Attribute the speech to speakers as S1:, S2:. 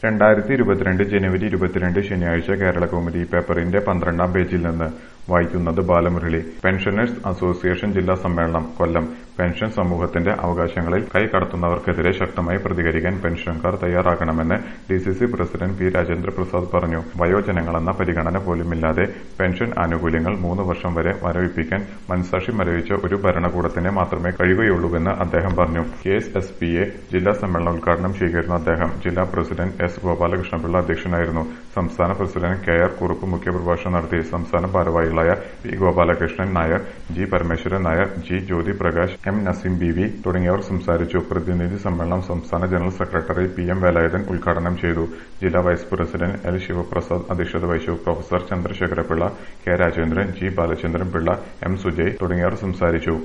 S1: രണ്ടായിരത്തി ഇരുപത്തിരണ്ട് ജനുവരി ഇരുപത്തിരണ്ട് ശനിയാഴ്ച കേരളകൗമുദി പേപ്പറിന്റെ പന്ത്രണ്ടാം പേജിൽ നിന്ന് വായിക്കുന്നത് ബാലമുരളി പെൻഷനേഴ്സ് അസോസിയേഷൻ ജില്ലാ സമ്മേളനം കൊല്ലം പെൻഷൻ സമൂഹത്തിന്റെ അവകാശങ്ങളിൽ കൈകടത്തുന്നവർക്കെതിരെ ശക്തമായി പ്രതികരിക്കാൻ പെൻഷൻകാർ തയ്യാറാകണമെന്ന് DCC president P Rajendra Prasad പറഞ്ഞു വയോജനങ്ങളെന്ന പരിഗണന പോലുമില്ലാതെ പെൻഷൻ ആനുകൂല്യങ്ങൾ മൂന്ന് വർഷം വരെ മരവിപ്പിക്കാൻ മനസാക്ഷി മരവിച്ച ഒരു ഭരണകൂടത്തിന് മാത്രമേ കഴിയുകയുള്ളൂവെന്ന് അദ്ദേഹം പറഞ്ഞു K S S P A ജില്ലാ സമ്മേളനം ഉദ്ഘാടനം ചെയ്യുകയായിരുന്നു അദ്ദേഹം ജില്ലാ പ്രസിഡന്റ് എസ് ഗോപാലകൃഷ്ണപിള്ള അധ്യക്ഷനായിരുന്നു സംസ്ഥാന പ്രസിഡന്റ് കെ ആർ കുറുപ്പ് മുഖ്യപ്രഭാഷണം നടത്തി സംസ്ഥാന ഭാരവാഹികളായ P Gopalakrishnan Nair G Parameswaran Nair G Jyothi Prakash M Naseem B V തുടങ്ങിയവർ സംസാരിച്ചു പ്രതിനിധി സമ്മേളനം സംസ്ഥാന general secretary P M Velayudhan ഉദ്ഘാടനം ചെയ്തു ജില്ലാ വൈസ് പ്രസിഡന്റ് എൽ ശിവപ്രസാദ് അധ്യക്ഷത വഹിച്ചു professor Chandrasekharapillai K Rajendran G Balachandran Pillai M Sujay തുടങ്ങിയവർ സംസാരിച്ചു